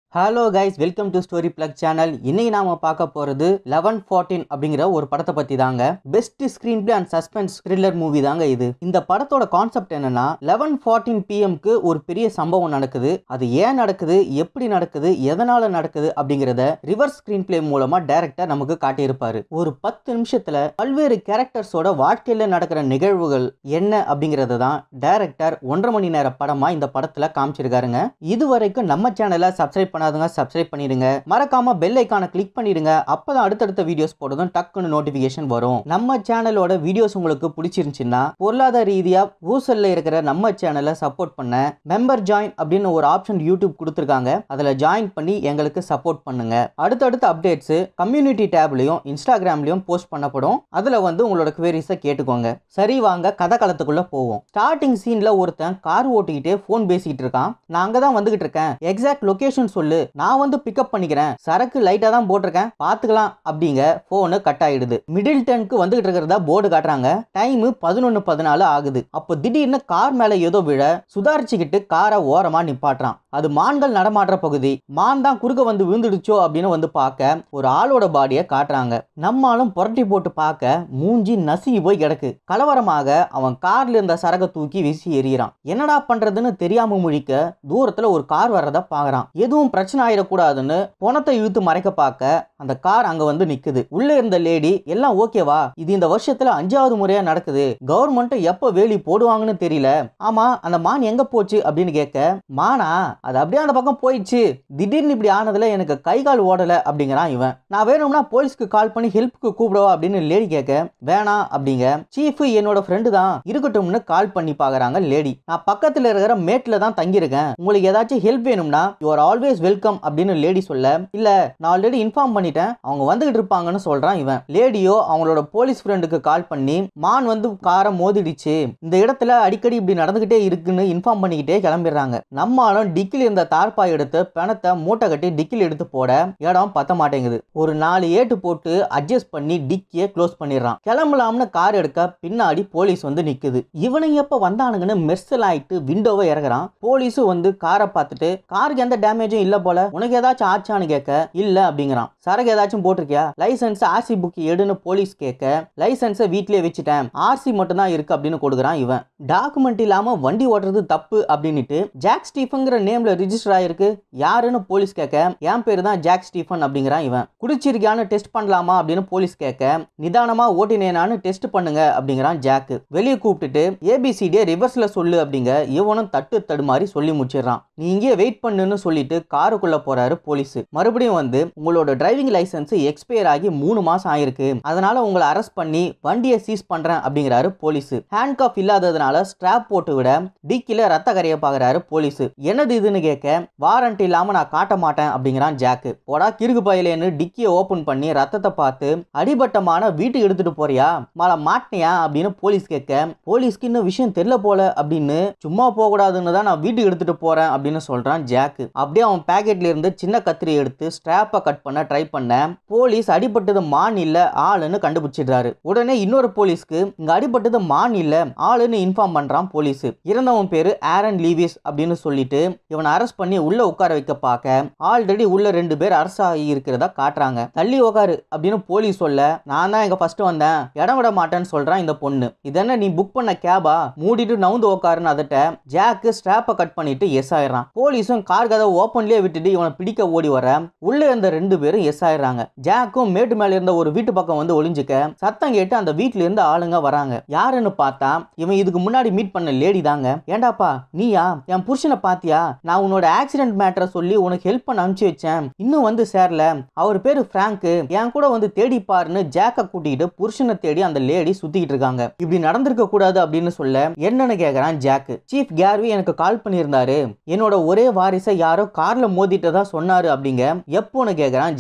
hello guys welcome to story plug channel இன்னைக்கு நாம பார்க்க போறது லெவன் ஃபார்ட்டின் அப்படிங்கிற ஒரு படத்தை பத்தி தாங்க best screenplay and suspense thriller movie தாங்க இது இந்த படத்தோட கான்செப்ட் என்னன்னா லெவன் ஃபார்ட்டின் பிஎம்க்கு ஒரு பெரிய சம்பவம் நடக்குது அது ஏன் நடக்குது எப்படி நடக்குது எதனால நடக்குது அப்படிங்கிறத ரிவர்ஸ் ஸ்கிரீன் பிளே மூலமா டைரக்டர் நமக்கு காட்டியிருப்பாரு ஒரு பத்து நிமிஷத்துல பல்வேறு கேரக்டர்ஸோட வாழ்க்கையில நடக்கிற நிகழ்வுகள் என்ன அப்படிங்கறத தான் டைரக்டர் ஒன்றரை மணி நேர படமா இந்த படத்துல காமிச்சிருக்காருங்க இது வரைக்கும் நம்ம சேனலை சப்ஸ்கிரைப் பண்ணாதவங்க சப்ஸ்கிரைப் பண்ணிடுங்க மறக்காம பெல் ஐக்கானை கிளிக் பண்ணிடுங்க அப்பதான் அடுத்தடுத்த வீடியோஸ் போடுறதும் டக்குன்னு நோட்டிபிகேஷன் வரும் நம்ம சேனலோட வீடியோஸ் உங்களுக்கு பிடிச்சிருந்துச்சுன்னா பொருளாதார ரீதியா ஊசல்ல இருக்கிற நம்ம சேனலை சப்போர்ட் பண்ண மெம்பர் ஜாயின் அப்படின்னு ஒரு ஆப்ஷன் யூடியூப் கொடுத்துருக்காங்க அதுல ஜாயின் பண்ணி எங்களுக்கு சப்போர்ட் பண்ணுங்க அடுத்தடுத்த அப்டேட்ஸ் கம்யூனிட்டி டேப்லயும் இன்ஸ்டாகிராம்லயும் போஸ்ட் பண்ணப்படும் அதுல வந்து உங்களோட குவேரிஸை கேட்டுக்கோங்க சரி வாங்க கதை களத்துக்குள்ள போவோம் ஸ்டார்டிங் சீன்ல ஒருத்தன் கார் ஓட்டிக்கிட்டே ஃபோன் பேசிக்கிட்டு இருக்கான் நான் அங்கதான் வந்துகிட்டு இருக்கேன் எக்ஸாக்ட் லொகேஷன் சொல்லு நான் வந்து பிக்கப் பண்ணிக்கிறேன் சரக்கு லைட்டா தான் போட்டிருக்கேன் பாத்துக்கலாம் அப்படிங்க போனு கட் ஆயிடுது மிடில் டனுக்கு வந்துகிட்டு இருக்கிறதா போர்டு காட்டுறாங்க டைம் பதினொன்னு பதினாலு ஆகுது அப்போ திடீர்னு கார் மேல ஏதோ விழ சுதாரிச்சுக்கிட்டு காரை ஓரமா நிப்பாட்டுறான் அது மான்கள் நடமாடுற பகுதி மான் தான் குறுக்க வந்து விழுந்துடுச்சோ அப்படின்னு வந்து பார்க்க ஒரு ஆளோட பாடியை காட்டுறாங்க நம்மாலும் புரட்டி போட்டு பார்க்க மூஞ்சி நசுங்கி போய் கிடக்கு கலவரமாக அவன் கார்ல இருந்த சரகை தூக்கி வீசி எறிகிறான் என்னடா பண்றதுன்னு தெரியாம முழிக்க தூரத்துல ஒரு கார் வர்றத பாக்குறான் எதுவும் பிரச்சனை ஆயிடக்கூடாதுன்னு பணத்தை இழுத்து மறைக்க பார்க்க அந்த கார் அங்க வந்து நிக்குது உள்ள இருந்த லேடி எல்லாம் ஓகேவா இது இந்த வருஷத்துல அஞ்சாவது முறையா நடக்குது கவர்மெண்ட் எப்ப வேலி போடுவாங்கன்னு தெரியல ஆமா அந்த மான் எங்க போச்சு அப்படின்னு கேட்க மானா அது அப்படியே அந்த பக்கம் போயிடுச்சு திடீர்னு இப்படி ஆனதுல எனக்கு கை கால் ஓடல அப்படிங்கிறான் இவன் நான் வேணும்னா போலீஸ்க்கு கால் பண்ணி ஹெல்ப்புக்கு கூப்பிடவா அப்படின்னு லேடி கேட்க வேணாம் அப்படிங்க சீஃப் என்னோட ஃப்ரெண்டு தான் இருக்கட்டும்னு கால் பண்ணி பாக்குறாங்க லேடி நான் பக்கத்துல இருக்கிற மேட்ல தான் தங்கியிருக்கேன் உங்களுக்கு ஏதாச்சும் ஹெல்ப் வேணும்னா யூ ஆர் ஆல்வேஸ் வெல்கம் அப்படின்னு லேடி சொல்ல இல்ல நான் ஆல்ரெடி இன்ஃபார்ம் பண்ணிட்டேன் அவங்க வந்துகிட்டு இருப்பாங்கன்னு சொல்றான் இவன் லேடியோ அவங்களோட போலீஸ் ஃப்ரெண்டுக்கு கால் பண்ணி மான் வந்து காரை மோதிடுச்சு இந்த இடத்துல அடிக்கடி இப்படி நடந்துகிட்டே இருக்குன்னு இன்ஃபார்ம் பண்ணிக்கிட்டே கிளம்பிடுறாங்க நம்மளும் டிக்கில் இருந்த தார்பாய் எடுத்து பணத்தை மூட்டை கட்டி டிக்கில் எடுத்து போட இடம் பத்த மாட்டேங்குது ஒரு நாலு ஏட்டு போட்டு அட்ஜஸ்ட் பண்ணி டிக்கியை க்ளோஸ் பண்ணிடுறான் கிளம்பலாம்னு கார் எடுக்க பின்னாடி போலீஸ் வந்து நிக்குது இவனுங்க எப்ப வந்தானுங்கன்னு மெர்சல் ஆயிட்டு விண்டோவை இறங்குறான் போலீஸும் வந்து காரை பார்த்துட்டு காருக்கு எந்த டேமேஜும் இல்ல போல உனக்கு ஏதாச்சும் ஆச்சான்னு கேட்க இல்ல அப்படிங்கிறான் சரக்கு ஏதாச்சும் போட்டிருக்கியா லைசன்ஸ் ஆர்சி புக் எடுன்னு போலீஸ் கேட்க லைசன்ஸை வீட்லயே வச்சுட்டேன் ஆர்சி மட்டும் தான் இருக்கு அப்படின்னு கொடுக்குறான் இவன் டாக்குமெண்ட் இல்லாம வண்டி ஓட்டுறது தப்பு அப்படின்னுட்டு ஜாக் ஸ்டீஃபன்ங்கிற நேம்ல ரிஜிஸ்டர் ஆயிருக்கு யாருன்னு போலீஸ் கேட்க என் பேரு தான் ஜாக் ஸ்டீஃபன் அப்படிங்கிறான் இவன் குடிச்சிருக்கியான்னு டெஸ்ட் பண்ணலாமா அப்படின்னு போலீஸ் கேட்க நிதானமா ஓட்டினேனான்னு டெஸ்ட் பண்ணுங்க அப்படிங்கிறான் ஜாக்கு வெளியே கூப்பிட்டுட்டு ஏபிசிடியை ரிவர்ஸ்ல சொல்லு அப்படிங்க இவனும் தட்டு தடுமாறி சொல்லி முடிச்சிடுறான் நீ இங்கேயே வெயிட் பண்ணுன்னு சொல்லிட்டு காருக்குள்ள போறாரு போலீஸ் மறுபடியும் வந்து உங்களோட டிரைவிங் லைசன்ஸ் எக்ஸ்பயர் ஆகி மூணு மாசம் ஆயிருக்கு அதனால உங்களை அரெஸ்ட் பண்ணி வண்டியை சீஸ் பண்றேன் அப்படிங்கிறாரு போலீஸ் ஹேண்ட் காஃப் இல்லாததுனால ஸ்ட்ராப் போட்டு விட டிக்கில ரத்த கரைய பாக்குறாரு போலீஸ் என்னது இதுன்னு கேட்க வாரண்ட் இல்லாம நான் காட்ட மாட்டேன் அப்படிங்கிறான் ஜாக்கு போடா கிறுக்கு பயிலேன்னு டிக்கியை ஓபன் பண்ணி ரத்தத்தை பார்த்து அடிபட்டமான வீட்டுக்கு எடுத்துட்டு போறியா மழை மாட்டினியா அப்படின்னு போலீஸ் கேட்க போலீஸ்க்கு இன்னும் விஷயம் தெரியல போல அப்படின்னு சும்மா போக கூடாதுன்னு தான் நான் வீட்டுக்கு எடுத்துட்டு போறேன் அப்படின்னு சொல்றான் ஜாக்கு அப்படியே அவன் பேக்கெட்ல இருந்து சின்ன கத்திரி எடுத்து ஸ்ட்ராப்பை கட் பண்ண ட்ரை பண்ண போலீஸ் அடிபட்டது மான் இல்ல ஆளுன்னு கண்டுபிடிச்சிடுறாரு உடனே இன்னொரு போலீஸ்க்கு இங்க அடிபட்டது மான் இல்ல ஆளுன்னு இன்ஃபார்ம் பண்றான் போலீஸ் இறந்தவன் பேரு ஆரன் லீவிஸ் அப்படின்னு சொல்லிட்டு இவனை அரெஸ்ட் பண்ணி உள்ள உட்கார வைக்க பார்க்க ஆல்ரெடி உள்ள ரெண்டு பேர் அரசு ஆகி இருக்கிறதா காட்டுறாங்க தள்ளி உட்காரு அப்படின்னு போலீஸ் சொல்ல நான் தான் இங்க ஃபர்ஸ்ட் வந்தேன் இடம் விட மாட்டேன்னு சொல்றான் இந்த பொண்ணு இதென்ன நீ புக் பண்ண கேபா மூடிட்டு நவுந்து உட்காருன்னு அதட்ட ஜாக்கு ஸ்ட்ராப்பை கட் பண்ணிட்டு எஸ் ஆயிடுறான் போலீஸும் கார் கதை ஓப்பன்லயே விட்டுட்டு இவனை பிடிக்க ஓடி வர உள்ள இருந்த ரெண்டு பேரும் எஸ் ஆயிடுறாங்க ஜாக்கும் மேட்டு மேல இருந்த ஒரு வீட்டு பக்கம் வந்து ஒளிஞ்சுக்க சத்தம் கேட்டு அந்த வீட்ல இருந்து ஆளுங்க வராங்க யாருன்னு பார்த்தா இவன் இதுக்கு முன்னாடி மீட் பண்ண லேடி தாங்க ஏண்டாப்பா நீயா என் புருஷனை பாத்தியா நான் உன்னோட ஆக்சிடென்ட் மேட்டரை சொல்லி உனக்கு ஹெல்ப் பண்ண அனுப்பிச்சு வச்சேன் இன்னும் வந்து சேரல அவர் பேரு பிராங்க் என் கூட வந்து தேடி பாருன்னு ஜாக்க கூட்டிட்டு புருஷனை தேடி அந்த லேடி சுத்திக்கிட்டு இருக்காங்க இப்படி நடந்திருக்க கூடாது அப்படின்னு சொல்ல என்னன்னு கேக்குறான் ஜாக்கு சீஃப் கேர்வி எனக்கு கால் பண்ணியிருந்தாரு என்னோட ஒரே வாரிசை யாரோ கார்ல மோதிட்டதா சொன்னாரு அப்படிங்க எப்போன்னு கேக்குறான் ஜாக்கு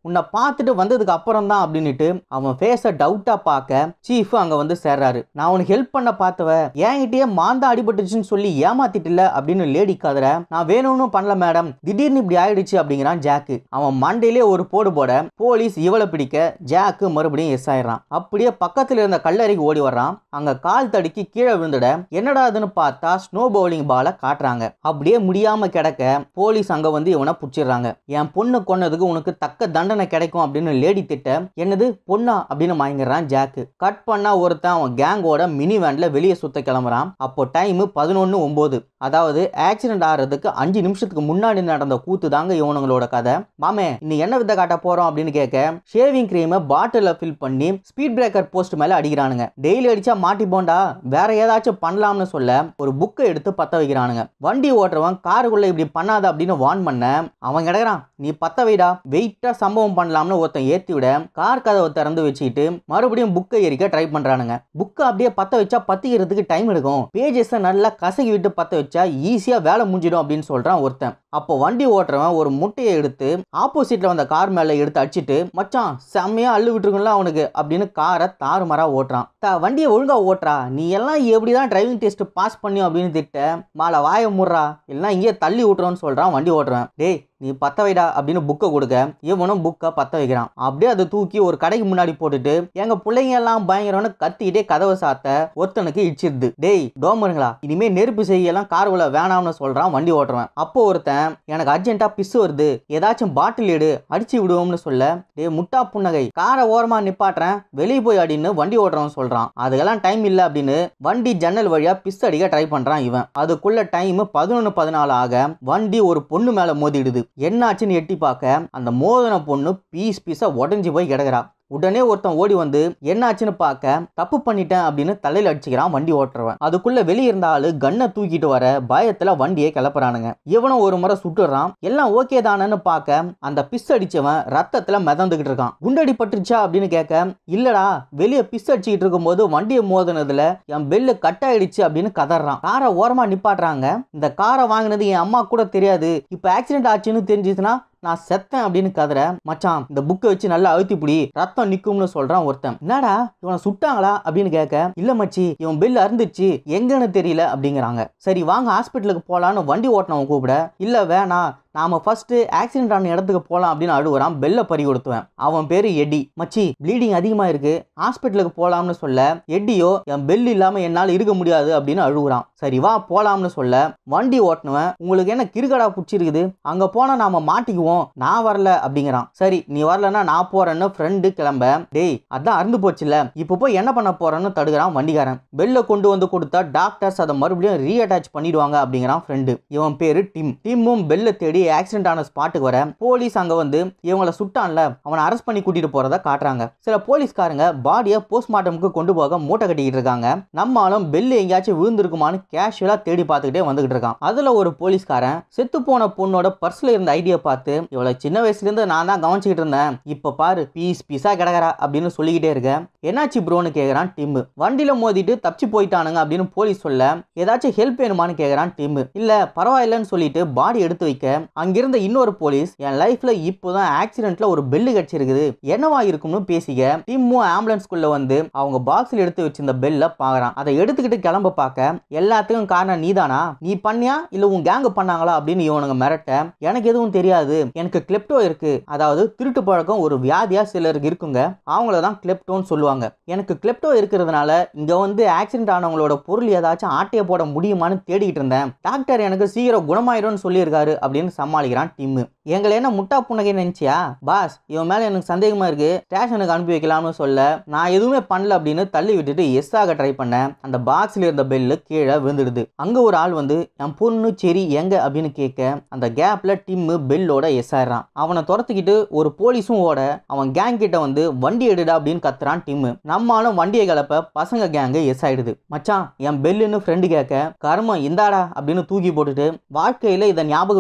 உன்னை பார்த்துட்டு வந்ததுக்கு அப்புறம் தான் அப்படின்னுட்டு அவன் ஃபேஸை டவுட்டா பார்க்க சீஃப் அங்க வந்து சேர்றாரு நான் உனக்கு ஹெல்ப் பண்ண பார்த்தவ என்கிட்டயே மாந்தா அடிபட்டுச்சுன்னு சொல்லி ஏமாத்திட்டுல அப்படின்னு லேடி கதற நான் வேணும்னு பண்ணல மேடம் திடீர்னு இப்படி ஆயிடுச்சு அப்படிங்கிறான் ஜாக்கு அவன் மண்டையிலே ஒரு போடு போட போலீஸ் இவளை பிடிக்க ஜாக்கு மறுபடியும் எஸ் ஆயிடுறான் அப்படியே பக்கத்துல இருந்த கல்லறைக்கு ஓடி வர்றான் அங்க கால் தடுக்கி கீழே விழுந்துட என்னடா அதுன்னு பார்த்தா ஸ்னோ பவுலிங் பாலை காட்டுறாங்க அப்படியே முடியாம கிடக்க போலீஸ் அங்க வந்து இவனை புடிச்சிடுறாங்க என் பொண்ணு கொன்னதுக்கு உனக்கு தக்க தண்டனை கிடைக்கும் அப்படின்னு லேடி திட்ட என்னது பொண்ணா அப்படின்னு மயங்கிடுறான் ஜாக்கு கட் பண்ணா ஒருத்தன் அவன் கேங்கோட மினி வேன்ல வெளியே சுத்த கிளம்புறான் அப்போ டைம் பதினொன்னு ஒன்பது அதாவது ஆக்சிடென்ட் ஆகிறதுக்கு அஞ்சு நிமிஷத்துக்கு முன்னாடி நடந்த கூத்து தாங்க இவனுங்களோட கதை மாமே இன்னைக்கு என்ன வித்த காட்ட போறோம் அப்படின்னு கேட்க ஷேவிங் கிரீமை பாட்டில ஃபில் பண்ணி ஸ்பீட் பிரேக்கர் போஸ்ட் மேல அடிக்கிறானுங்க டெய்லி அடிச்சா மாட்டி போண்டா வேற ஏதாச்சும் பண்ணலாம்னு சொல்ல ஒரு புக்கை எடுத்து பத்த வைக்கிறானுங்க வண்டி ஓட்டுறவன் காருக்குள்ள இப்படி பண்ணாத அப்படின்னு வார்ன் பண்ண அவன் கிடக்குறான் நீ பத்த வைடா வெயிட்டா சம்பவம் பண்ணலாம்னு ஒருத்தன் ஏத்தி விட கார் கதவை திறந்து வச்சுக்கிட்டு மறுபடியும் புக்கை எரிக்க ட்ரை பண்றானுங்க புக்கை அப்படியே பத்த வச்சா பத்திக்கிறதுக்கு டைம் எடுக்கும் பேஜஸை நல்லா கசக்கி விட்டு பத்த வச்சா ஈஸியா வேலை முடிஞ்சிடும் அப்படின்னு சொல்றான் ஒருத்தன் அப்போ வண்டி ஓட்டுறவன் ஒரு முட்டையை எடுத்து ஆப்போசிட்ல வந்த கார் மேல எடுத்து அடிச்சிட்டு மச்சான் செம்மையா அள்ளு விட்டுருக்கும்ல அவனுக்கு அப்படின்னு காரை தாறுமாறா ஓட்டுறான் தா வண்டியை ஒழுங்கா ஓட்டுறா நீ எல்லாம் எப்படிதான் டிரைவிங் டெஸ்ட் பாஸ் பண்ணியும் அப்படின்னு திட்ட மாலை வாய முடுறா இல்லைன்னா இங்கேயே தள்ளி விட்டுறோன்னு சொல்றான் வண்டி ஓட்டுறவன் டேய் நீ பத்த வைடா அப்படின்னு புக்கை கொடுக்க இவனும் புக்கை பத்த வைக்கிறான் அப்படியே அதை தூக்கி ஒரு கடைக்கு முன்னாடி போட்டுட்டு எங்க பிள்ளைங்க எல்லாம் பயங்கரம்னு கத்திக்கிட்டே கதவை சாத்த ஒருத்தனுக்கு இடிச்சிருது டேய் டோமருங்களா இனிமே நெருப்பு செய்யலாம் காருக்குள்ள வேணாம்னு சொல்றான் வண்டி ஓட்டுறவன் அப்போ ஒருத்தன் எனக்கு அர்ஜென்ட்டா பிசு வருது ஏதாச்சும் பாட்டில் எடு அடிச்சு விடுவோம்னு சொல்ல டேய் முட்டா புன்னகை காரை ஓரமா நிப்பாட்டுறேன் வெளியே போய் அடின்னு வண்டி ஓட்டுறவன் சொல்றான் அதுக்கெல்லாம் டைம் இல்ல அப்படின்னு வண்டி ஜன்னல் வழியா பிஸ் அடிக்க ட்ரை பண்றான் இவன் அதுக்குள்ள டைம் பதினொன்னு பதினாலு ஆக வண்டி ஒரு பொண்ணு மேல மோதிடுது என்னாச்சுன்னு எட்டி பார்க்க அந்த மோதின பொண்ணு பீஸ் பீஸா உடஞ்சி போய் கிடக்குறா உடனே ஒருத்தன் ஓடி வந்து என்னாச்சுன்னு பார்க்க தப்பு பண்ணிட்டேன் அப்படின்னு தலையில அடிச்சுக்கிறான் வண்டி ஓட்டுறவன் அதுக்குள்ள வெளியே இருந்த ஆளு கன்னை தூக்கிட்டு வர பயத்துல வண்டியை கிளப்புறானுங்க இவனும் ஒரு முறை சுட்டுறான் எல்லாம் ஓகே தானேன்னு பார்க்க அந்த பிஸ் அடிச்சவன் ரத்தத்துல மிதந்துகிட்டு இருக்கான் குண்டடி பட்டுருச்சா அப்படின்னு கேட்க இல்லடா வெளியே பிஸ் அடிச்சுக்கிட்டு இருக்கும்போது வண்டியை மோதினதுல என் பெல்லு கட் ஆயிடுச்சு அப்படின்னு கதறான் காரை ஓரமா நிப்பாட்டுறாங்க இந்த காரை வாங்கினது என் அம்மா கூட தெரியாது இப்போ ஆக்சிடென்ட் ஆச்சுன்னு தெரிஞ்சுச்சுன்னா நான் செத்தேன் அப்படின்னு கதற மச்சான் இந்த புக்கை வச்சு நல்லா அழுத்தி பிடி ரத்தம் நிக்கும்னு சொல்றான் ஒருத்தன் என்னடா இவனை சுட்டாங்களா அப்படின்னு கேட்க இல்ல மச்சி இவன் பெல் அறுந்துச்சு எங்கன்னு தெரியல அப்படிங்கிறாங்க சரி வாங்க ஹாஸ்பிட்டலுக்கு போலான்னு வண்டி ஓட்டினவன் கூப்பிட இல்ல வேணாம் நாம ஃபர்ஸ்ட் ஆக்சிடென்ட் ஆன இடத்துக்கு போகலாம் அப்படின்னு அழுகுறான் பெல்ல பறி கொடுத்துவேன் அவன் பேரு எட்டி மச்சி ப்ளீடிங் அதிகமா இருக்கு ஹாஸ்பிட்டலுக்கு போலாம்னு சொல்ல எட்டியோ என் பெல் இல்லாம என்னால் இருக்க முடியாது அப்படின்னு அழுகுறான் சரி வா போலாம்னு சொல்ல வண்டி ஓட்டுனவன் உங்களுக்கு என்ன கிறுகடா பிடிச்சிருக்குது அங்க போனா நாம மாட்டிக்குவோம் நான் வரல அப்படிங்கிறான் சரி நீ வரலன்னா நான் போறேன்னு ஃப்ரெண்டு கிளம்ப டேய் அதான் அறுந்து போச்சுல இப்போ போய் என்ன பண்ண போறேன்னு தடுக்கிறான் வண்டிக்காரன் பெல்ல கொண்டு வந்து கொடுத்தா டாக்டர்ஸ் அதை மறுபடியும் ரீஅட்டாச் பண்ணிடுவாங்க அப்படிங்கிறான் ஃப்ரெண்டு இவன் பேரு டிம் டிம்மும் பெல்ல தேடி ஆக்சிடென்ட் ஆன ஸ்பாட்டுக்கு வர போலீஸ் அங்க வந்து இவங்கள சுட்டான்ல அவனை அரெஸ்ட் பண்ணி கூட்டிட்டு போறத காட்டுறாங்க சில போலீஸ்காரங்க பாடியை போஸ்ட்மார்ட்டமுக்கு கொண்டு போக மூட்டை கட்டிக்கிட்டு இருக்காங்க நம்மளும் பெல் எங்கேயாச்சும் விழுந்திருக்குமான்னு கேஷுவலா தேடி பார்த்துக்கிட்டே வந்துகிட்டு இருக்கான் அதுல ஒரு போலீஸ்காரன் செத்து போன பொண்ணோட பர்ஸ்ல இருந்த ஐடியா பார்த்து இவளை சின்ன வயசுல இருந்து நான் தான் கவனிச்சுக்கிட்டு இருந்தேன் இப்ப பாரு பீஸ் பீஸா கிடக்குறா அப்படின்னு சொல்லிக்கிட்டே இருக்கேன் என்னாச்சு ப்ரோன்னு கேக்குறான் டிம் வண்டியில மோதிட்டு தப்பிச்சு போயிட்டானுங்க அப்படின்னு போலீஸ் சொல்ல ஏதாச்சும் ஹெல்ப் வேணுமான்னு கேக்குறான் டிம் இல்ல பரவாயில்லன்னு சொல்லிட்டு பாடி எடுத்து வைக்க அங்கிருந்த இன்னொரு போலீஸ் என் லைஃப்ல இப்போதான் ஆக்சிடென்ட்ல ஒரு பெல்லு கிடைச்சிருக்குது என்னவா இருக்கும்னு பேசிக்க டிம்மும் ஆம்புலன்ஸ்குள்ள வந்து அவங்க பாக்ஸ்ல எடுத்து வச்சிருந்த பெல்ல பாக்குறான் அதை எடுத்துக்கிட்டு கிளம்ப பார்க்க எல்லாத்துக்கும் காரணம் நீதானா நீ பண்ணியா இல்ல உன் கேங் பண்ணாங்களா அப்படின்னு இவனுங்க மிரட்ட எனக்கு எதுவும் தெரியாது எனக்கு கிளெப்டோ இருக்கு அதாவது திருட்டு பழக்கம் ஒரு வியாதியா சிலருக்கு இருக்குங்க அவங்கள தான் கிளெப்டோன்னு சொல்லுவாங்க எனக்கு கிளெப்டோ இருக்கிறதுனால இங்க வந்து ஆக்சிடென்ட் ஆனவங்களோட பொருள் ஏதாச்சும் ஆட்டையை போட முடியுமான்னு தேடிக்கிட்டு இருந்தேன் டாக்டர் எனக்கு சீக்கிரம் குணமாயிடும்னு சொல்லியிருக்காரு அப்படின்னு சமாளிக்கிறான் டிம்மு எங்களை என்ன முட்டா புன்னகை நினைச்சியா பாஸ் இவன் மேல எனக்கு சந்தேகமா இருக்கு ஸ்டேஷனுக்கு அனுப்பி வைக்கலாம்னு சொல்ல நான் எதுவுமே பண்ணல அப்படின்னு தள்ளி விட்டுட்டு எஸ் ஆக ட்ரை பண்ணேன் அந்த பாக்ஸ்ல இருந்த பெல்லு கீழே விழுந்துடுது அங்க ஒரு ஆள் வந்து என் பொண்ணு செரி எங்க அப்படின்னு கேட்க அந்த கேப்ல டிம்மு பெல்லோட எஸ் ஆயிடுறான் அவனை துரத்துக்கிட்டு ஒரு போலீஸும் ஓட அவன் கேங் கிட்ட வந்து வண்டி எடுடா அப்படின்னு கத்துறான் டிம்மு நம்மாலும் வண்டியை கலப்ப பசங்க கேங்கு எஸ் ஆயிடுது மச்சான் என் பெல்லுன்னு ஃப்ரெண்டு கேட்க கர்மம் இந்தாடா அப்படின்னு தூக்கி போட்டுட்டு வாழ்க்கையில இதை ஞாபகம் வச்சுக்கோ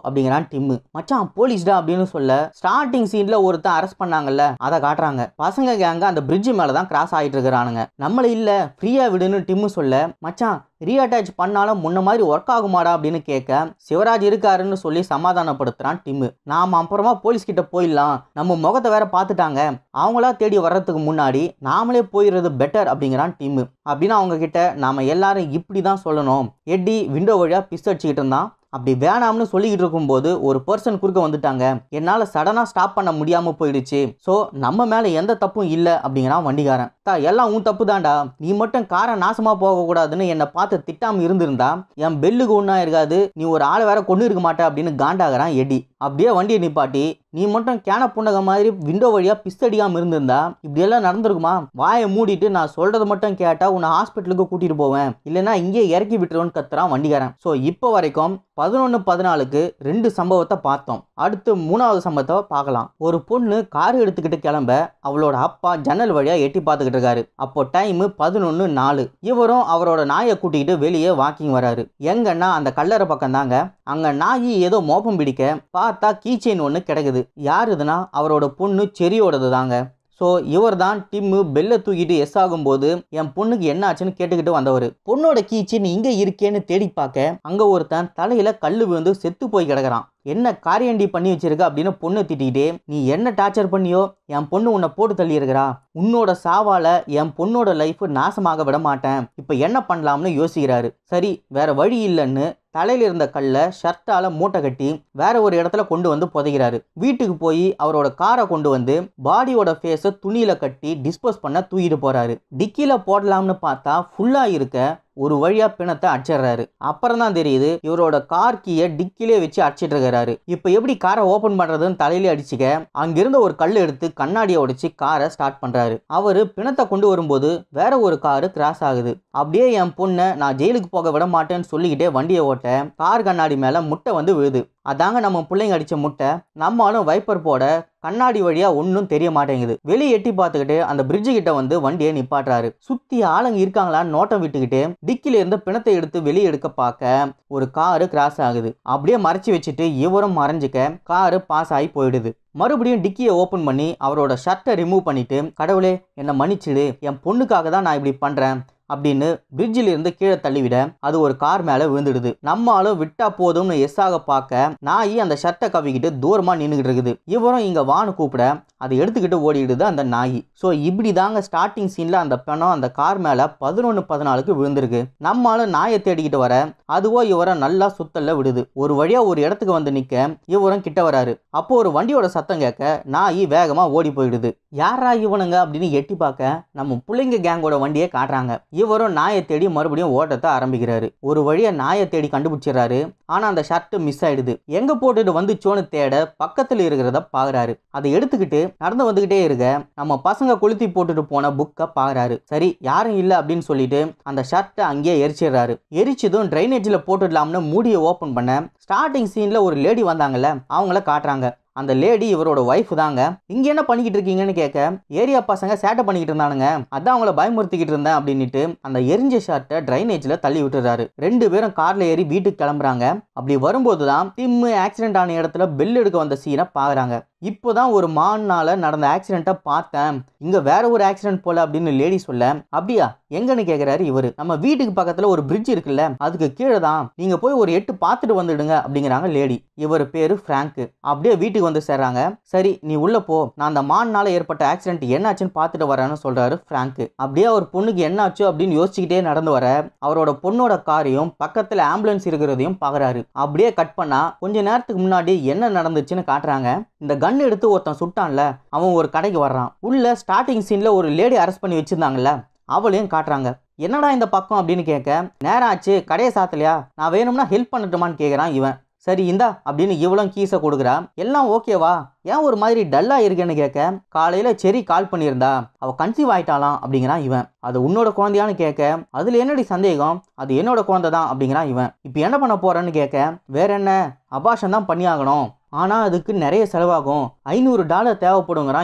அப்படிங்கிறான் டிம்மு மச்சான் போலீஸ்டா அப்படின்னு சொல்ல ஸ்டார்டிங் சீன்ல ஒருத்தன் அரெஸ்ட் பண்ணாங்கல்ல அதை காட்டுறாங்க பசங்க கேங்க அந்த பிரிட்ஜ் மேல தான் கிராஸ் ஆகிட்டு இருக்கிறானுங்க நம்மள இல்ல ஃப்ரீயா விடுன்னு டிம்மு சொல்ல மச்சான் ரீஅட்டாச் பண்ணாலும் முன்ன மாதிரி ஒர்க் ஆகுமாடா அப்படின்னு கேட்க சிவராஜ் இருக்காருன்னு சொல்லி சமாதானப்படுத்துறான் டிம்மு நாம அப்புறமா போலீஸ் கிட்ட போயிடலாம் நம்ம முகத்தை வேற பார்த்துட்டாங்க அவங்களா தேடி வர்றதுக்கு முன்னாடி நாமளே போயிடுறது பெட்டர் அப்படிங்கிறான் டிம்மு அப்படின்னு அவங்க கிட்ட நாம எல்லாரும் இப்படி தான் சொல்லணும் எட்டி விண்டோ வழியா பிஸ் அடிச்சுக்கிட்டு இருந்தான் அப்படி வேணாம்னு சொல்லிக்கிட்டு இருக்கும்போது ஒரு பர்சன் குறுக்க வந்துட்டாங்க என்னால் சடனாக ஸ்டாப் பண்ண முடியாமல் போயிடுச்சு ஸோ நம்ம மேலே எந்த தப்பும் இல்லை அப்படிங்கிறான் வண்டிக்காரன் தா எல்லாம் உன் தப்பு தான்டா நீ மட்டும் காரை நாசமாக போகக்கூடாதுன்னு என்னை பார்த்து திட்டாமல் இருந்திருந்தா என் பெல்லுக்கு ஒன்றா இருக்காது நீ ஒரு ஆளை வேற கொண்டு இருக்க மாட்டே அப்படின்னு காண்டாகிறான் எடி அப்படியே வண்டியை நிப்பாட்டி நீ மட்டும் கேன புண்டக மாதிரி விண்டோ வழியாக பிஸ் அடிக்காமல் இருந்திருந்தா இப்படியெல்லாம் நடந்திருக்குமா வாயை மூடிட்டு நான் சொல்கிறத மட்டும் கேட்டால் உன்னை ஹாஸ்பிட்டலுக்கு கூட்டிகிட்டு போவேன் இல்லைன்னா இங்கேயே இறக்கி விட்டுருவேன்னு கத்துறான் வண்டிக்காரன் ஸோ இப்போ வரைக்கும் பதினொன்று பதினாலுக்கு ரெண்டு சம்பவத்தை பார்த்தோம் அடுத்து மூணாவது சம்பவத்தை பார்க்கலாம் ஒரு பொண்ணு கார் எடுத்துக்கிட்டு கிளம்ப அவளோட அப்பா ஜன்னல் வழியாக எட்டி பார்த்துக்கிட்டு இருக்காரு அப்போ டைம் பதினொன்று நாலு இவரும் அவரோட நாயை கூட்டிக்கிட்டு வெளியே வாக்கிங் வராரு எங்கன்னா அந்த கல்லறை பக்கம் தாங்க அங்கே நாய் ஏதோ மோப்பம் பிடிக்க பார்த்தா கீச்செயின் ஒன்று கிடக்குது யாருதுன்னா அவரோட பொண்ணு செரியோடது தாங்க ஸோ இவர் தான் டிம்மு பெல்லை தூக்கிட்டு எஸ் ஆகும்போது என் பொண்ணுக்கு என்ன ஆச்சுன்னு கேட்டுக்கிட்டு வந்தவர் பொண்ணோட கீச்சின் இங்கே இருக்கேன்னு தேடி பார்க்க அங்கே ஒருத்தன் தலையில் கல் விழுந்து செத்து போய் கிடக்குறான் என்ன காரியண்டி பண்ணி வச்சிருக்க அப்படின்னு பொண்ணு திட்டிக்கிட்டே நீ என்ன டார்ச்சர் பண்ணியோ என் பொண்ணு உன்னை போட்டு தள்ளி இருக்கிறா உன்னோட சாவால என் பொண்ணோட லைஃப் நாசமாக விட மாட்டேன் இப்போ என்ன பண்ணலாம்னு யோசிக்கிறாரு சரி வேற வழி இல்லைன்னு தலையில இருந்த கல்லை ஷர்ட்டால மூட்டை கட்டி வேற ஒரு இடத்துல கொண்டு வந்து புதைக்கிறாரு வீட்டுக்கு போய் அவரோட காரை கொண்டு வந்து பாடியோட ஃபேஸை துணியில கட்டி டிஸ்போஸ் பண்ண தூக்கிட்டு போறாரு டிக்கில போடலாம்னு பார்த்தா ஃபுல்லா இருக்க ஒரு வழியா பிணத்தை அடிச்சிடுறாரு அப்புறம் தான் தெரியுது இவரோட கார் கீயை டிக்கிலே வச்சு அடிச்சிட்டு இருக்கிறாரு இப்போ எப்படி காரை ஓபன் பண்றதுன்னு தலையிலே அடிச்சுக்க அங்கிருந்த ஒரு கல் எடுத்து கண்ணாடியை உடைச்சு காரை ஸ்டார்ட் பண்றாரு அவரு பிணத்தை கொண்டு வரும்போது வேற ஒரு காரு கிராஸ் ஆகுது அப்படியே என் பொண்ணை நான் ஜெயிலுக்கு போக விட மாட்டேன்னு சொல்லிக்கிட்டே வண்டியை ஓட்ட கார் கண்ணாடி மேல முட்டை வந்து விழுது அதாங்க நம்ம பிள்ளைங்க அடிச்ச முட்டை நம்மளும் வைப்பர் போட கண்ணாடி வழியா ஒன்றும் தெரிய மாட்டேங்குது வெளியே எட்டி பார்த்துக்கிட்டு அந்த பிரிட்ஜு கிட்ட வந்து வண்டியை நிப்பாட்டுறாரு சுத்தி ஆளுங்க இருக்காங்களான்னு நோட்டம் விட்டுக்கிட்டு டிக்கில இருந்த பிணத்தை எடுத்து வெளியே எடுக்க பார்க்க ஒரு காரு கிராஸ் ஆகுது அப்படியே மறைச்சு வச்சுட்டு இவரும் மறைஞ்சிக்க காரு பாஸ் ஆகி போயிடுது மறுபடியும் டிக்கியை ஓப்பன் பண்ணி அவரோட ஷர்ட்டை ரிமூவ் பண்ணிட்டு கடவுளே என்னை மன்னிச்சிடு என் பொண்ணுக்காக தான் நான் இப்படி பண்றேன் அப்படின்னு பிரிட்ஜில் இருந்து கீழே தள்ளிவிட அது ஒரு கார் மேல விழுந்துடுது நம்மளும் விட்டா போதும்னு எஸ் ஆக பார்க்க நாய் அந்த ஷர்ட்டை கவிக்கிட்டு தூரமா நின்றுகிட்டு இருக்குது இவரும் இங்க வான்னு கூப்பிட அதை எடுத்துக்கிட்டு ஓடிடுது அந்த நாய் ஸோ இப்படி தாங்க ஸ்டார்டிங் சீன்ல அந்த பணம் அந்த கார் மேல பதினொன்று பதினாலுக்கு விழுந்திருக்கு நம்மளும் நாயை தேடிக்கிட்டு வர அதுவோ இவரை நல்லா சுத்தல்ல விடுது ஒரு வழியா ஒரு இடத்துக்கு வந்து நிக்க இவரும் கிட்ட வராரு அப்போ ஒரு வண்டியோட சத்தம் கேட்க நாய் வேகமா ஓடி போயிடுது யாரா இவனுங்க அப்படின்னு எட்டி பார்க்க நம்ம பிள்ளைங்க கேங்கோட வண்டியை காட்டுறாங்க இவரும் நாயை தேடி மறுபடியும் ஓட்டத்தை ஆரம்பிக்கிறாரு ஒரு வழியா நாயை தேடி கண்டுபிடிச்சிடுறாரு ஆனா அந்த ஷர்ட் மிஸ் ஆயிடுது எங்க போட்டுட்டு வந்துச்சோன்னு தேட பக்கத்துல இருக்கிறத பாக்குறாரு அதை எடுத்துக்கிட்டு நடந்து வந்துகிட்டே இருக்க நம்ம பசங்க கொளுத்தி போட்டுட்டு போன புக்கை பாக்குறாரு சரி யாரும் இல்லை அப்படின்னு சொல்லிட்டு அந்த ஷர்ட்டை அங்கேயே எரிச்சிடுறாரு எரிச்சதும் ட்ரைனேஜில் போட்டுடலாம்னு மூடியை ஓப்பன் பண்ண ஸ்டார்டிங் சீன்ல ஒரு லேடி வந்தாங்கல்ல அவங்கள காட்டுறாங்க அந்த லேடி இவரோட ஒய்ஃப் தாங்க இங்க என்ன பண்ணிக்கிட்டு இருக்கீங்கன்னு கேட்க ஏரியா பசங்க சேட்டை பண்ணிக்கிட்டு இருந்தானுங்க அதான் அவங்கள பயமுறுத்திக்கிட்டு இருந்தேன் அப்படின்னுட்டு அந்த எரிஞ்ச ஷர்ட்டை ட்ரைனேஜ்ல தள்ளி விட்டுறாரு ரெண்டு பேரும் கார்ல ஏறி வீட்டுக்கு கிளம்புறாங்க அப்படி வரும்போது தான் டிம்மு ஆக்சிடென்ட் ஆன இடத்துல பெல் எடுக்க வந்த சீனை பாக்குறாங்க இப்போதான் ஒரு மான்னால நடந்த ஆக்சிடென்ட்டை பார்த்தேன் இங்க வேற ஒரு ஆக்சிடென்ட் போல அப்படின்னு லேடி சொல்ல அப்படியா எங்கன்னு கேக்குறாரு இவரு நம்ம வீட்டுக்கு பக்கத்துல ஒரு பிரிட்ஜ் இருக்குல்ல அதுக்கு கீழே தான் நீங்க போய் ஒரு எட்டு பார்த்துட்டு வந்துடுங்க அப்படிங்கிறாங்க லேடி இவர் பேரு பிராங்க் அப்படியே வீட்டுக்கு வந்து சேர்றாங்க சரி நீ உள்ள போ நான் அந்த மான்னால ஏற்பட்ட ஆக்சிடென்ட் என்னாச்சுன்னு பார்த்துட்டு வரேன்னு சொல்றாரு பிராங்க் அப்படியே அவர் பொண்ணுக்கு என்னாச்சு அப்படின்னு யோசிச்சுக்கிட்டே நடந்து வர அவரோட பொண்ணோட காரையும் பக்கத்துல ஆம்புலன்ஸ் இருக்கிறதையும் பாக்குறாரு அப்படியே கட் பண்ணா கொஞ்ச நேரத்துக்கு முன்னாடி என்ன நடந்துச்சுன்னு காட்டுறாங்க இந்த கன் எடுத்து ஒருத்தன் சுட்டான்ல அவன் ஒரு கடைக்கு வர்றான் உள்ள ஸ்டார்டிங் சீன்ல ஒரு லேடி அரெஸ்ட் பண்ணி வச்சிருந்தாங்கல்ல அவளையும் காட்டுறாங்க என்னடா இந்த பக்கம் அப்படின்னு கேட்க நேரம் ஆச்சு கடையை சாத்தலையா நான் வேணும்னா ஹெல்ப் பண்ணட்டுமான்னு கேட்குறான் இவன் சரி இந்தா அப்படின்னு இவளும் கீஸை கொடுக்குறா எல்லாம் ஓகேவா ஏன் ஒரு மாதிரி டல்லா இருக்கேன்னு கேட்க காலையில செரி கால் பண்ணியிருந்தா அவ கன்சீவ் ஆயிட்டாளாம் அப்படிங்கிறான் இவன் அது உன்னோட குழந்தையான்னு கேட்க அதுல என்னடி சந்தேகம் அது என்னோட குழந்தை தான் அப்படிங்கிறான் இவன் இப்போ என்ன பண்ண போறேன்னு கேட்க வேற என்ன அபாஷன் தான் பண்ணியாகணும் ஆனால் அதுக்கு நிறைய செலவாகும் ஐநூறு டாலர் தேவைப்படுங்கிறான் இவன்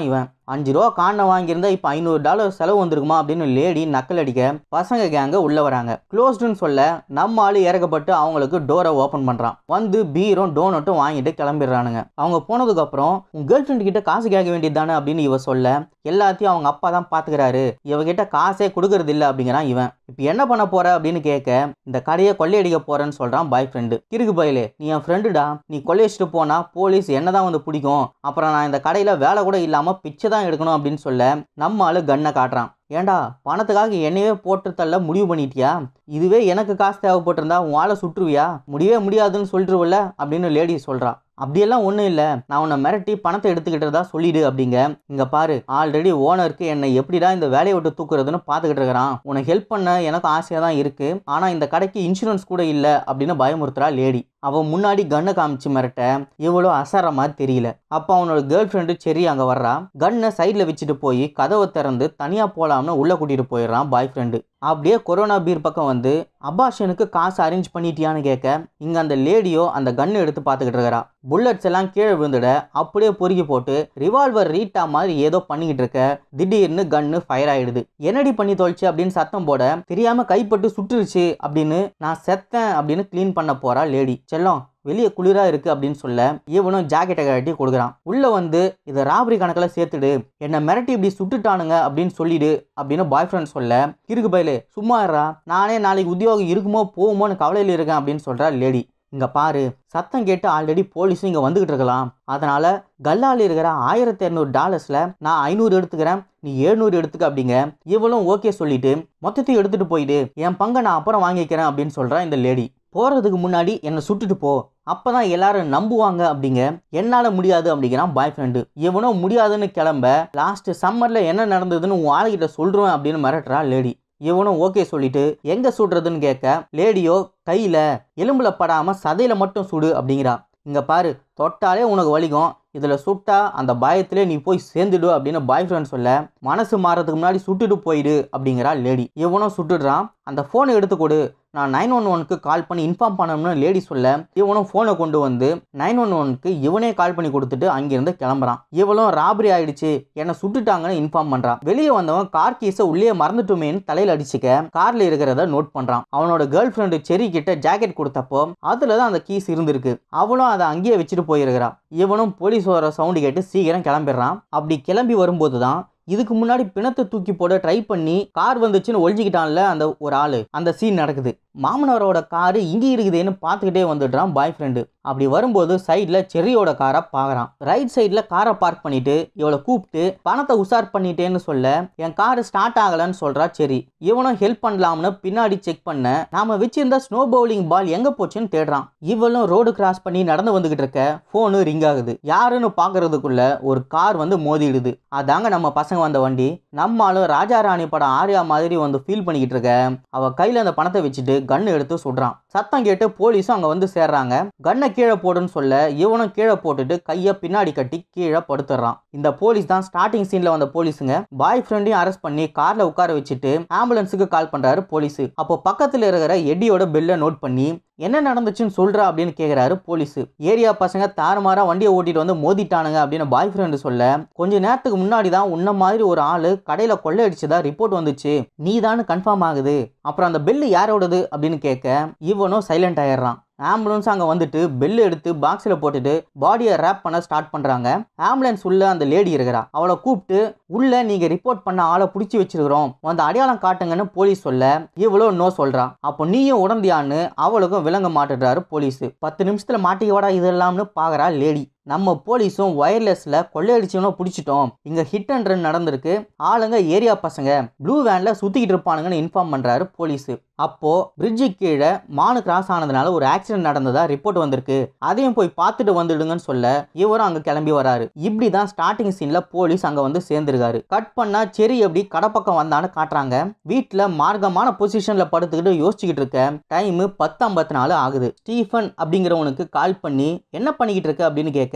அஞ்சு ரூபா காண வாங்கியிருந்தா இப்போ ஐநூறு டாலர் செலவு வந்திருக்குமா அப்படின்னு லேடி நக்கல் அடிக்க பசங்க கேங்க உள்ள வராங்க க்ளோஸ்டுன்னு சொல்ல நம்ம ஆளு இறக்கப்பட்டு அவங்களுக்கு டோரை ஓப்பன் பண்றான் வந்து பீரும் டோனட்டும் வாங்கிட்டு கிளம்பிடுறானுங்க அவங்க போனதுக்கு அப்புறம் உன் கேர்ள் ஃப்ரெண்ட் கிட்ட காசு கேட்க வேண்டியது தானே அப்படின்னு இவ சொல்ல எல்லாத்தையும் அவங்க அப்பா தான் பாத்துக்கிறாரு இவகிட்ட காசே கொடுக்கறது இல்ல அப்படிங்கிறான் இவன் இப்போ என்ன பண்ண போற அப்படின்னு கேட்க இந்த கடையை கொள்ளையடிக்க போறேன்னு சொல்றான் பாய் ஃப்ரெண்டு கிறுக்கு பயலே நீ என் ஃப்ரெண்டுடா நீ கொள்ளையடிச்சிட்டு போனா போலீஸ் என்னதான் வந்து பிடிக்கும் அப்புறம் நான் இந்த கடையில வேலை கூட இல்லாம பிச்சை தான் எடுக்கணும் அப்படின்னு சொல்ல நம்ம ஆளு கண்ணை காட்டுறான் ஏண்டா பணத்துக்காக என்னையவே போட்டு தள்ள முடிவு பண்ணிட்டியா இதுவே எனக்கு காசு தேவைப்பட்டிருந்தா உன் ஆளை சுற்றுவியா முடியவே முடியாதுன்னு சொல்லிட்டுருவல்ல அப்படின்னு லேடி சொல்றா அப்படியெல்லாம் ஒன்றும் இல்லை நான் உன்னை மிரட்டி பணத்தை எடுத்துக்கிட்டதா சொல்லிடு அப்படிங்க இங்கே பாரு ஆல்ரெடி ஓனருக்கு என்னை எப்படிடா இந்த வேலையை விட்டு தூக்குறதுன்னு பார்த்துக்கிட்டு இருக்கிறான் உனக்கு ஹெல்ப் பண்ண எனக்கு ஆசையாக தான் இருக்கு ஆனால் இந்த கடைக்கு இன்சூரன்ஸ் கூட இல்லை அப்படின்னு பயமுறுத்துறா லேடி அவன் முன்னாடி கன்னை காமிச்சு மிரட்ட இவ்வளோ அசற மாதிரி தெரியல அப்போ அவனோட கேர்ள் ஃப்ரெண்டு செரி அங்கே வர்றா கன்னை சைடில் வச்சுட்டு போய் கதவை திறந்து தனியாக போகலாம்னு உள்ளே கூட்டிகிட்டு போயிடுறான் பாய் ஃப்ரெண்டு அப்படியே கொரோனா பீர் பக்கம் வந்து அபாஷனுக்கு காசு அரேஞ்ச் பண்ணிட்டியான்னு கேட்க இங்கே அந்த லேடியோ அந்த கன் எடுத்து பார்த்துக்கிட்டு இருக்கிறா புல்லட்ஸ் எல்லாம் கீழே விழுந்துட அப்படியே பொறுக்கி போட்டு ரிவால்வர் ரீட்டா மாதிரி ஏதோ பண்ணிக்கிட்டு இருக்க திடீர்னு கன்னு ஃபயர் ஆயிடுது என்னடி பண்ணி தொலைச்சு அப்படின்னு சத்தம் போட தெரியாம கைப்பட்டு சுட்டுருச்சு அப்படின்னு நான் செத்தேன் அப்படின்னு க்ளீன் பண்ண போறா லேடி செல்லம் வெளியே குளிரா இருக்கு அப்படின்னு சொல்ல இவனும் ஜாக்கெட்டை கட்டி கொடுக்குறான் உள்ள வந்து இதை ராபரி கணக்கில் சேர்த்துடு என்னை மிரட்டி இப்படி சுட்டுட்டானுங்க அப்படின்னு சொல்லிடு அப்படின்னு பாய் ஃப்ரெண்ட் சொல்ல இருக்கு பயலே சும்மா இருடா நானே நாளைக்கு உத்தியோகம் இருக்குமோ போகுமோன்னு கவலையில் இருக்கேன் அப்படின்னு சொல்றா லேடி இங்க பாரு சத்தம் கேட்டு ஆல்ரெடி போலீஸும் இங்க வந்துகிட்டு இருக்கலாம் அதனால கல்லால் இருக்கிற ஆயிரத்தி இரநூறு டாலர்ஸ்ல நான் ஐநூறு எடுத்துக்கிறேன் நீ எழுநூறு எடுத்துக்க அப்படிங்க இவளும் ஓகே சொல்லிட்டு மொத்தத்தையும் எடுத்துட்டு போயிடு என் பங்கை நான் அப்புறம் வாங்கிக்கிறேன் அப்படின்னு சொல்றா இந்த லேடி போறதுக்கு முன்னாடி என்னை சுட்டுட்டு போ அப்பதான் எல்லாரும் நம்புவாங்க அப்படிங்க என்னால முடியாது அப்படிங்கிறான் பாய் ஃப்ரெண்டு இவனோ முடியாதுன்னு கிளம்ப லாஸ்ட் சம்மர்ல என்ன நடந்ததுன்னு உன் ஆளுகிட்ட சொல்றேன் அப்படின்னு மிரட்டுறா லேடி இவனும் ஓகே சொல்லிட்டு எங்க சுடுறதுன்னு கேட்க லேடியோ கையில எலும்புல படாம சதையில மட்டும் சுடு அப்படிங்கிறா இங்க பாரு தொட்டாலே உனக்கு வலிக்கும் இதுல சுட்டா அந்த பயத்திலே நீ போய் சேர்ந்துடு அப்படின்னு பாய் ஃப்ரெண்ட் சொல்ல மனசு மாறதுக்கு முன்னாடி சுட்டுட்டு போயிடு அப்படிங்கிறா லேடி இவனும் சுட்டுடுறான் அந்த ஃபோனை எடுத்து கொடு நான் நைன் ஒன் ஒனுக்கு கால் பண்ணி இன்ஃபார்ம் பண்ணணும்னு லேடி சொல்ல இவனும் ஃபோனை கொண்டு வந்து நைன் ஒன் ஒனுக்கு இவனே கால் பண்ணி கொடுத்துட்டு அங்கிருந்து கிளம்புறான் இவளும் ராபரி ஆயிடுச்சு என்னை சுட்டுட்டாங்கன்னு இன்ஃபார்ம் பண்றான் வெளியே வந்தவன் கார் கீஸை உள்ளே மறந்துட்டுமேன்னு தலையில அடிச்சுக்க கார்ல இருக்கிறத நோட் பண்றான் அவனோட கேர்ள் ஃப்ரெண்டு செரி கிட்ட ஜாக்கெட் கொடுத்தப்போ அதுல தான் அந்த கீஸ் இருந்திருக்கு அவளும் அதை அங்கேயே வச்சுட்டு போயிருக்கிறா இவனும் போலீஸ் வர சவுண்டு கேட்டு சீக்கிரம் கிளம்பிடுறான் அப்படி கிளம்பி வரும்போது தான் இதுக்கு முன்னாடி பிணத்தை தூக்கி போட ட்ரை பண்ணி கார் வந்துச்சுன்னு ஒழிஞ்சிக்கிட்டான்ல அந்த ஒரு ஆளு அந்த சீன் நடக்குது மாமனாரோட காரு இங்கே இருக்குதுன்னு பார்த்துக்கிட்டே வந்துடுறான் பாய் ஃப்ரெண்டு அப்படி வரும்போது சைடில் செர்ரியோட காரை பார்க்குறான் ரைட் சைடில் காரை பார்க் பண்ணிட்டு இவளை கூப்பிட்டு பணத்தை உசார் பண்ணிட்டேன்னு சொல்ல என் காரு ஸ்டார்ட் ஆகலைன்னு சொல்றா செரி இவனும் ஹெல்ப் பண்ணலாம்னு பின்னாடி செக் பண்ண நாம வச்சிருந்த ஸ்னோ பவுலிங் பால் எங்க போச்சுன்னு தேடுறான் இவளும் ரோடு கிராஸ் பண்ணி நடந்து வந்துகிட்டு இருக்க ஃபோனு ரிங் ஆகுது யாருன்னு பார்க்கறதுக்குள்ள ஒரு கார் வந்து மோதிடுது அதாங்க நம்ம பசங்க வந்த வண்டி நம்மளும் ராஜா ராணி படம் ஆர்யா மாதிரி வந்து ஃபீல் பண்ணிக்கிட்டு இருக்க அவ கையில அந்த பணத்தை வச்சுட்டு கன் எடுத்து சுடுறான் சத்தம் கேட்டு போலீஸும் அங்க வந்து சேர்றாங்க கன்னை கீழே போடுன்னு சொல்ல இவனும் கீழே போட்டுட்டு கையை பின்னாடி கட்டி கீழே படுத்துடுறான் இந்த போலீஸ் தான் ஸ்டார்டிங் சீன்ல வந்த போலீஸுங்க பாய் ஃப்ரெண்டையும் அரெஸ்ட் பண்ணி கார்ல உட்கார வச்சுட்டு ஆம்புலன்ஸுக்கு கால் பண்றாரு போலீஸ் அப்போ பக்கத்துல இருக்கிற எடியோட பெல்லை நோட் பண்ணி என்ன நடந்துச்சுன்னு சொல்றா அப்படின்னு கேக்குறாரு போலீஸ் ஏரியா பசங்க தாறுமாறா வண்டியை ஓட்டிட்டு வந்து மோதிட்டானுங்க அப்படின்னு பாய் ஃப்ரெண்டு சொல்ல கொஞ்ச நேரத்துக்கு முன்னாடி தான் உன்ன மாதிரி ஒரு ஆளு கடையில கொள்ளையடிச்சதா ரிப்போர்ட் வந்துச்சு நீ கன்ஃபார்ம் ஆகுது அப்புறம் அந்த பெல்லு யாரோடது அப்படின்னு கேட்க இவனும் சைலண்ட் ஆயிடுறான் ஆம்புலன்ஸ் அங்கே வந்துட்டு பெல் எடுத்து பாக்ஸில் போட்டுட்டு பாடியை ரேப் பண்ண ஸ்டார்ட் பண்ணுறாங்க ஆம்புலன்ஸ் உள்ள அந்த லேடி இருக்கிறா அவளை கூப்பிட்டு உள்ள நீங்கள் ரிப்போர்ட் பண்ண ஆளை பிடிச்சி வச்சிருக்கிறோம் அந்த அடையாளம் காட்டுங்கன்னு போலீஸ் சொல்ல இவ்வளோ நோ சொல்றா அப்போ நீயும் உடந்தியான்னு அவளுக்கும் விளங்க மாட்டுறாரு போலீஸ் பத்து நிமிஷத்துல மாட்டிக்கவாடா இதெல்லாம்னு பார்க்குறா லேடி நம்ம போலீஸும் ஒயர்லெஸ்ல கொள்ளையடிச்சவனை பிடிச்சிட்டோம் இங்க ஹிட் அண்ட் ரன் நடந்திருக்கு ஆளுங்க ஏரியா பசங்க ப்ளூ வேன்ல சுத்திக்கிட்டு இருப்பானுங்கன்னு இன்ஃபார்ம் பண்றாரு போலீஸ் அப்போ பிரிட்ஜு கீழே மானு கிராஸ் ஆனதுனால ஒரு ஆக்சிடென்ட் நடந்ததா ரிப்போர்ட் வந்திருக்கு அதையும் போய் பார்த்துட்டு வந்துடுங்கன்னு சொல்ல இவரும் அங்க கிளம்பி வராரு இப்படிதான் ஸ்டார்டிங் சீன்ல போலீஸ் அங்க வந்து சேர்ந்திருக்காரு கட் பண்ணா செரி எப்படி கடப்பக்கம் வந்தான்னு காட்டுறாங்க வீட்டுல மார்க்கமான பொசிஷன்ல படுத்துக்கிட்டு யோசிச்சுக்கிட்டு இருக்க டைம் பத்து ஐம்பத்தி நாலு ஆகுது ஸ்டீஃபன் அப்படிங்கிறவனுக்கு கால் பண்ணி என்ன பண்ணிக்கிட்டு இருக்க அப்படின்னு கேட்க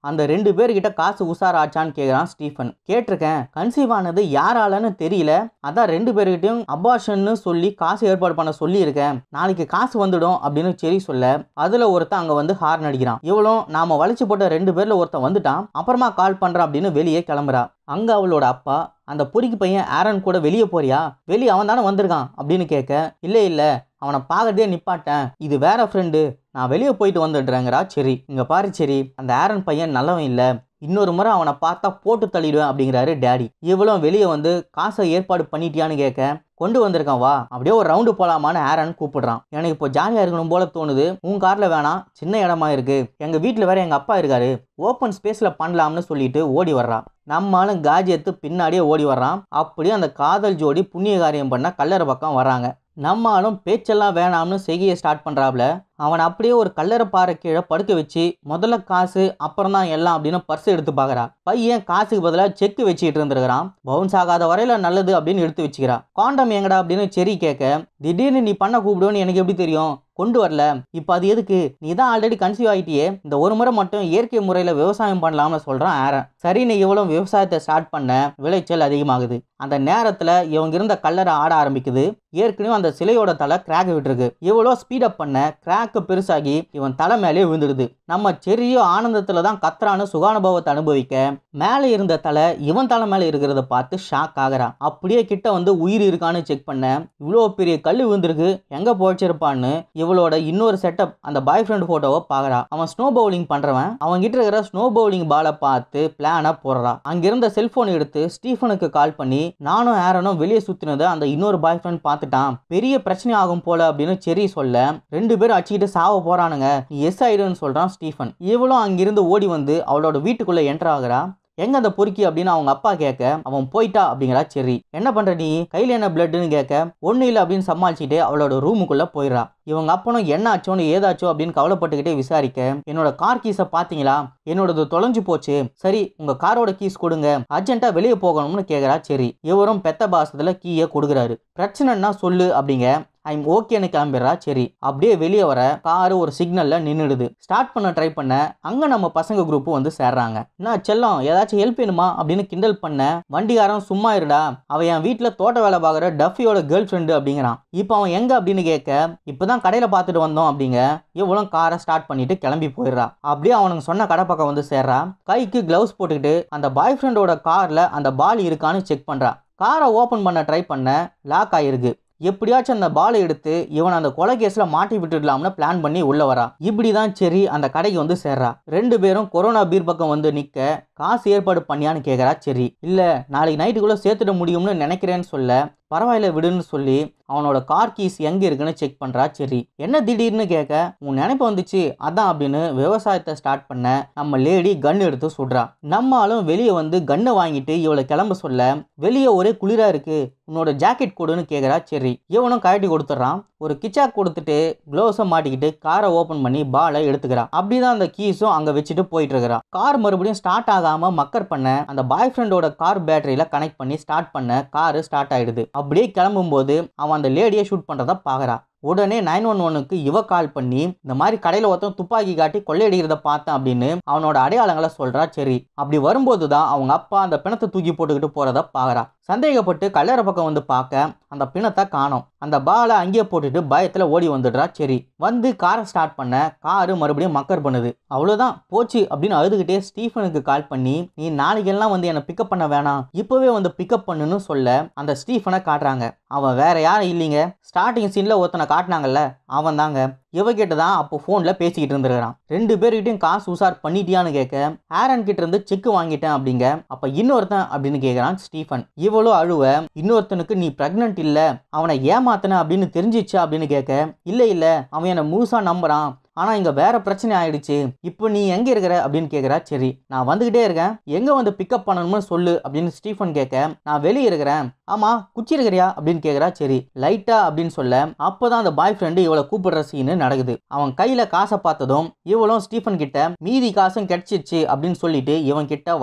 அந்த ரெண்டு பேர்கிட்ட காசு உசாராச்சான்னு கேட்குறான் ஸ்டீஃபன் கேட்டிருக்கேன் கன்சீவ் ஆனது யாராலன்னு தெரியல அதான் ரெண்டு பேர்கிட்டயும் அபாஷன்னு சொல்லி காசு ஏற்பாடு பண்ண சொல்லியிருக்கேன் நாளைக்கு காசு வந்துடும் அப்படின்னு செரி சொல்ல அதுல ஒருத்தன் அங்க வந்து ஹார்ன் அடிக்கிறான் இவளும் நாம வளைச்சு போட்ட ரெண்டு பேர்ல ஒருத்தன் வந்துட்டான் அப்புறமா கால் பண்றான் அப்படின்னு வெளியே கிளம்புறா அங்க அவளோட அப்பா அந்த பொறிக்கு பையன் ஆரன் கூட வெளியே போறியா வெளியே அவன் தானே வந்திருக்கான் அப்படின்னு கேட்க இல்லை இல்லை அவனை பார்க்கறதே நிப்பாட்டேன் இது வேற ஃப்ரெண்டு நான் வெளியே போயிட்டு வந்துடுறேங்கிறா சரி இங்க பாரு சரி அந்த ஆரன் பையன் நல்லவன் இல்லை இன்னொரு முறை அவனை பார்த்தா போட்டு தள்ளிடுவேன் அப்படிங்கிறாரு டேடி இவளும் வெளியே வந்து காசை ஏற்பாடு பண்ணிட்டியான்னு கேட்க கொண்டு வந்திருக்கான் வா அப்படியே ஒரு ரவுண்டு போலாமான்னு ஆரன் கூப்பிடுறான் எனக்கு இப்போ ஜாலியாக இருக்கணும் போல தோணுது உன் காரில் வேணாம் சின்ன இடமா இருக்கு எங்கள் வீட்டில் வேற எங்கள் அப்பா இருக்காரு ஓப்பன் ஸ்பேஸில் பண்ணலாம்னு சொல்லிட்டு ஓடி வர்றான் நம்மளும் காஜி எடுத்து பின்னாடியே ஓடி வர்றான் அப்படியே அந்த காதல் ஜோடி புண்ணிய காரியம் பண்ண கல்லறை பக்கம் வராங்க நம்மளும் பேச்செல்லாம் வேணாம்னு செய்கையை ஸ்டார்ட் பண்ணுறாப்புல அவன் அப்படியே ஒரு கல்லறை பாறை கீழே படுக்க வச்சு முதல்ல காசு அப்புறம் தான் எல்லாம் அப்படின்னு பர்ஸ் எடுத்து பார்க்கறா பையன் காசுக்கு பதிலாக செக் வச்சுட்டு இருந்திருக்கிறான் பவுன்ஸ் ஆகாத வரையில நல்லது அப்படின்னு எடுத்து வச்சுக்கிறா காண்டம் எங்கடா அப்படின்னு செரி கேட்க திடீர்னு நீ பண்ண கூப்பிடுவோன்னு எனக்கு எப்படி தெரியும் கொண்டு வரல இப்போ அது எதுக்கு நீ தான் ஆல்ரெடி கன்சீவ் ஆகிட்டியே இந்த ஒரு முறை மட்டும் இயற்கை முறையில் விவசாயம் பண்ணலாம்னு சொல்கிறான் ஆரன் சரி நீ இவ்வளோ விவசாயத்தை ஸ்டார்ட் பண்ண விளைச்சல் அதிகமாகுது அந்த நேரத்தில் இவங்க இருந்த கல்லறை ஆட ஆரம்பிக்குது ஏற்கனவே அந்த சிலையோட தலை கிராக் விட்டுருக்கு இவ்வளோ ஸ்பீடப் பண்ண கிராக்கு பெருசாகி இவன் தலை மேலே விழுந்துடுது நம்ம செரியோ ஆனந்தத்தில் தான் கத்துறான்னு சுகானுபவத்தை அனுபவிக்க மேலே இருந்த தலை இவன் தலை மேலே இருக்கிறத பார்த்து ஷாக் ஆகுறான் அப்படியே கிட்ட வந்து உயிர் இருக்கான்னு செக் பண்ண இவ்வளோ பெரிய கல் விழுந்திருக்கு எங்கே போச்சிருப்பான்னு இவளோட இன்னொரு செட்டப் அந்த பாய் ஃப்ரெண்ட் ஃபோட்டோவை பார்க்குறா அவன் ஸ்னோ பவுலிங் பண்ணுறவன் அவன் கிட்ட இருக்கிற ஸ்னோ பவுலிங் பாலை பார்த்து பிளானை போடுறா அங்கிருந்த செல்போன் எடுத்து ஸ்டீஃபனுக்கு கால் பண்ணி நானும் ஆரனும் வெளியே சுற்றினதை அந்த இன்னொரு பாய் ஃப்ரெண்ட் பார்த்துட்டான் பெரிய பிரச்சனை ஆகும் போல அப்படின்னு செரி சொல்ல ரெண்டு பேரும் அடிச்சுக்கிட்டு சாவ போறானுங்க நீ எஸ் ஆயிடுன்னு சொல்றான் ஸ்டீஃபன் இவளும் அங்கிருந்து ஓடி வந்து அவளோட வீட்டுக்குள்ள என்டர் ஆகுறா எங்க அந்த பொறுக்கி அப்படின்னு அவங்க அப்பா கேட்க அவன் போயிட்டா அப்படிங்கிறா சரி என்ன பண்ற நீ கையில என்ன பிளட்னு கேட்க ஒன்றும் இல்லை அப்படின்னு சமாளிச்சுட்டு அவளோட ரூமுக்குள்ள போயிடுறா இவங்க அப்பனும் என்ன ஆச்சோன்னு ஏதாச்சோ அப்படின்னு கவலைப்பட்டுக்கிட்டே விசாரிக்க என்னோட கார் கீஸை பார்த்தீங்களா என்னோடது தொலைஞ்சு போச்சு சரி உங்க காரோட கீஸ் கொடுங்க அர்ஜென்ட்டா வெளியே போகணும்னு கேட்குறா சரி இவரும் பெத்த பாசத்துல கீயை கொடுக்குறாரு பிரச்சனைன்னா சொல்லு அப்படிங்க ஐம் ஓகேன்னு கிளம்பிடுறா சரி அப்படியே வெளியே வர காரு ஒரு சிக்னல்ல நின்றுடுது ஸ்டார்ட் பண்ண ட்ரை பண்ண அங்க நம்ம பசங்க குரூப் வந்து சேர்றாங்க நான் செல்லம் ஏதாச்சும் ஹெல்ப் வேணுமா அப்படின்னு கிண்டல் பண்ண வண்டிகாரன் சும்மா இருடா அவன் என் வீட்டில் தோட்ட வேலை பார்க்குற டஃபியோட கேர்ள் ஃப்ரெண்டு அப்படிங்கிறான் இப்போ அவன் எங்க அப்படின்னு கேட்க இப்போதான் கடையில் பார்த்துட்டு வந்தோம் அப்படிங்க இவளும் காரை ஸ்டார்ட் பண்ணிட்டு கிளம்பி போயிடுறா அப்படியே அவனுக்கு சொன்ன கடை பக்கம் வந்து சேர்றா கைக்கு கிளவுஸ் போட்டுக்கிட்டு அந்த பாய் ஃப்ரெண்டோட கார்ல அந்த பால் இருக்கான்னு செக் பண்றா காரை ஓப்பன் பண்ண ட்ரை பண்ண லாக் ஆயிருக்கு எப்படியாச்சும் அந்த பாலை எடுத்து இவன் அந்த கொலை கேஸ்ல மாட்டி விட்டுடலாம்னு பிளான் பண்ணி உள்ள வரா இப்படி தான் சரி அந்த கடைக்கு வந்து சேர்றா ரெண்டு பேரும் கொரோனா பீர் பக்கம் வந்து நிக்க காசு ஏற்பாடு பண்ணியான்னு கேட்குறா சரி இல்ல நாளைக்கு நைட்டுக்குள்ள சேர்த்துட முடியும்னு நினைக்கிறேன்னு சொல்ல பரவாயில்ல விடுன்னு சொல்லி அவனோட கார் கீஸ் எங்க இருக்குன்னு செக் பண்றா சரி என்ன திடீர்னு கேட்க உன் நினைப்பு வந்துச்சு அதான் அப்படின்னு விவசாயத்தை ஸ்டார்ட் பண்ண நம்ம லேடி கன் எடுத்து சுடுறா நம்ம ஆளும் வெளியே வந்து கன்னை வாங்கிட்டு இவளை கிளம்ப சொல்ல வெளியே ஒரே குளிரா இருக்கு உன்னோட ஜாக்கெட் கொடுன்னு கேட்குறா சரி இவனும் கழட்டி கொடுத்துட்றான் ஒரு கிச்சாக் கொடுத்துட்டு க்ளோஸை மாட்டிக்கிட்டு காரை ஓப்பன் பண்ணி பாலை எடுத்துக்கிறான் அப்படிதான் அந்த கீஸும் அங்கே வச்சுட்டு போயிட்டு இருக்கிறான் கார் மறுபடியும் ஸ்டார்ட் ஆகாம மக்கர் பண்ண அந்த பாய் ஃப்ரெண்டோட கார் பேட்டரியில கனெக்ட் பண்ணி ஸ்டார்ட் பண்ண காரு ஸ்டார்ட் ஆயிடுது அப்படியே கிளம்பும்போது அவன் அந்த லேடியை ஷூட் பண்ணுறத பார்க்குறா உடனே நைன் ஒன் ஒனுக்கு இவ கால் பண்ணி இந்த மாதிரி கடையில் ஒருத்தன் துப்பாக்கி காட்டி கொள்ளையடிக்கிறத பார்த்தேன் அப்படின்னு அவனோட அடையாளங்களை சொல்றா சரி அப்படி வரும்போது தான் அவங்க அப்பா அந்த பிணத்தை தூக்கி போட்டுக்கிட்டு போறத பார்க்கறா சந்தேகப்பட்டு கல்லறை பக்கம் வந்து பார்க்க அந்த பிணத்தை காணோம் அந்த பாலை அங்கேயே போட்டுட்டு பயத்தில் ஓடி வந்துடுறா சரி வந்து காரை ஸ்டார்ட் பண்ண காரு மறுபடியும் மக்கர் பண்ணுது அவ்வளோதான் போச்சு அப்படின்னு அழுதுகிட்டே ஸ்டீஃபனுக்கு கால் பண்ணி நீ நாளைக்கெல்லாம் வந்து என்னை பிக்கப் பண்ண வேணாம் இப்போவே வந்து பிக்கப் பண்ணுன்னு சொல்ல அந்த ஸ்டீஃபனை காட்டுறாங்க அவன் வேற யாரும் இல்லைங்க ஸ்டார்டிங் சீனில் ஒருத்தனை காட்டினாங்கல்ல அவன் தாங்க இவகிட்ட தான் அப்போ ஃபோனில் பேசிக்கிட்டு இருந்திருக்கிறான் ரெண்டு பேர்கிட்டையும் காசு உசார் பண்ணிட்டியான்னு கேட்க ஆரன் கிட்ட இருந்து செக் வாங்கிட்டேன் அப்படிங்க அப்போ இன்னொருத்தன் அப்படின்னு கேட்குறான் ஸ்டீஃபன் இவ்வளோ அழுவ இன்னொருத்தனுக்கு நீ ப்ரெக்னென்ட் இல்லை அவனை ஏமாத்தின அப்படின்னு தெரிஞ்சிச்சா அப்படின்னு கேட்க இல்லை இல்லை அவன் என்னை முழுசாக நம்புறான் ஆனால் இங்கே வேற பிரச்சனை ஆயிடுச்சு இப்போ நீ எங்கே இருக்கிற அப்படின்னு கேட்குறா சரி நான் வந்துக்கிட்டே இருக்கேன் எங்கே வந்து பிக்கப் பண்ணணும்னு சொல்லு அப்படின்னு ஸ்டீஃபன் கேட்க நான் வெளியே இருக்கிறேன் ஆமாம் குச்சி இருக்கிறியா அப்படின்னு கேட்குறா சரி லைட்டா அப்படின்னு சொல்ல அப்போதான் அந்த பாய் ஃப்ரெண்டு இவளை கூப்பிடுற சீனு நடக்குது அவன் கையில் காசை பார்த்ததும் இவளும் ஸ்டீஃபன் கிட்ட மீதி காசும் கிடைச்சிச்சு அப்படின்னு சொல்லிட்டு இவன் கிட்ட வர்றா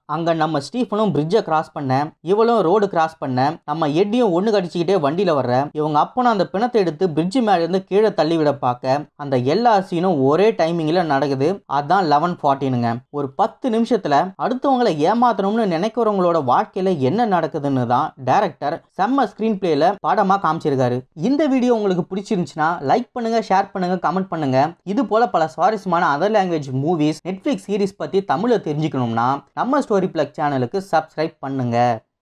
அங்க நம்ம ஸ்டீஃபனும் பிரிட்ஜை கிராஸ் பண்ண இவளும் ரோடு கிராஸ் பண்ண நம்ம எட்டியும் ஒண்ணு கடிச்சுக்கிட்டே வண்டியில வர்ற இவங்க அப்பனும் அந்த பிணத்தை எடுத்து பிரிட்ஜ் மேல இருந்து கீழே தள்ளி விட பார்க்க அந்த எல்லா சீனும் ஒரே டைமிங்ல நடக்குது அதான் லெவன் ஃபார்ட்டினுங்க ஒரு பத்து நிமிஷத்துல அடுத்தவங்களை ஏமாத்தணும்னு நினைக்கிறவங்களோட வாழ்க்கையில என்ன நடக்குதுன்னு தான் டேரக்டர் செம்ம ஸ்கிரீன் பிளேல படமா காமிச்சிருக்காரு இந்த வீடியோ உங்களுக்கு பிடிச்சிருந்துச்சுன்னா லைக் பண்ணுங்க ஷேர் பண்ணுங்க கமெண்ட் பண்ணுங்க இது போல பல சுவாரஸ்யமான other language movies Netflix series பத்தி தமிழ்ல தெரிஞ்சுக்கணும்னா நம்ம ஸ்டோரி பிளக் சேனலுக்கு சப்ஸ்கிரைப் பண்ணுங்க